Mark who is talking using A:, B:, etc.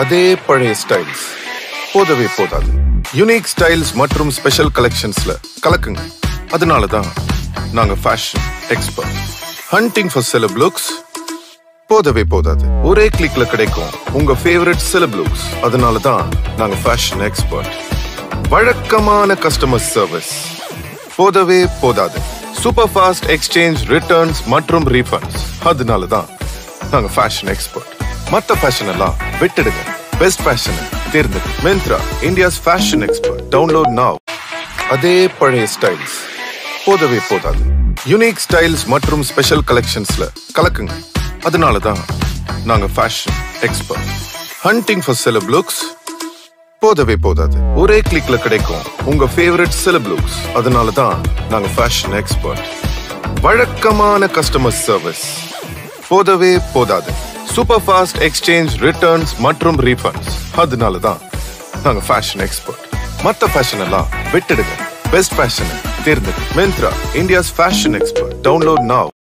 A: அதே பழைய ஸ்டைல்ஸ் போதவே போதாது யுனிக் ஸ்டைல்ஸ் மற்றும் ஸ்பெஷல் கலெக்ஷன்ஸ்ல கலக்குங்க அதனால தான் நாங்க fashion expert hunting for celeb looks போதவே போதாது ஒரே கிளிக்ல கிடைக்கும் உங்க ஃபேவரட் செலப் லுக்ஸ் அதனால தான் நாங்க ஃபேஷன் எக்ஸ்பர்ட் வழக்கமான கஸ்டமர் சர்வீஸ் போதவே போதாது சூப்பர் ஃபாஸ்ட் எக்ஸ்சேஞ்ச் ரிட்டர்ன்ஸ் மற்றும் ரீஃபண்ட்ஸ் அதனால தான் நாங்க ஃபேஷன் எக்ஸ்பர்ட் மத்த ஃபேஷன் எல்லாம் விட்டுடுங்க பெஸ்ட் ஃபேஷன் தேர்ந்தெடு Myntra India's fashion expert download now அதே பழைய ஸ்டைல்ஸ் போதவே போதாது யுனிக் ஸ்டைல்ஸ் மற்றும் ஸ்பெஷல் கலெக்ஷன்ஸ்ல கலக்குங்க அதனால தான் நாங்க fashion expert hunting for celeb looks போதவே போதாது ஒரே கிளிக்ல கிடைக்கும் உங்க ஃபேவரட் செலப் லுக்ஸ் அதனால தான் நாங்க ஃபேஷன் எக்ஸ்பர்ட் வழக்கமான கஸ்டமர் சர்வீஸ் போதவே போதாது சூப்பர் ஃபாஸ்ட் எக்ஸ்சேஞ்ச் ரிட்டர்ன்ஸ் மற்றும் ரீஃபண்ட்ஸ் அதனால தான் நாங்க ஃபேஷன் எக்ஸ்பர்ட் மத்த ஃபேஷன் எல்லாம் விட்டுடுங்க பெஸ்ட் ஃபேஷன் தேர்ந்தெடு Myntra India's fashion expert download நாவ்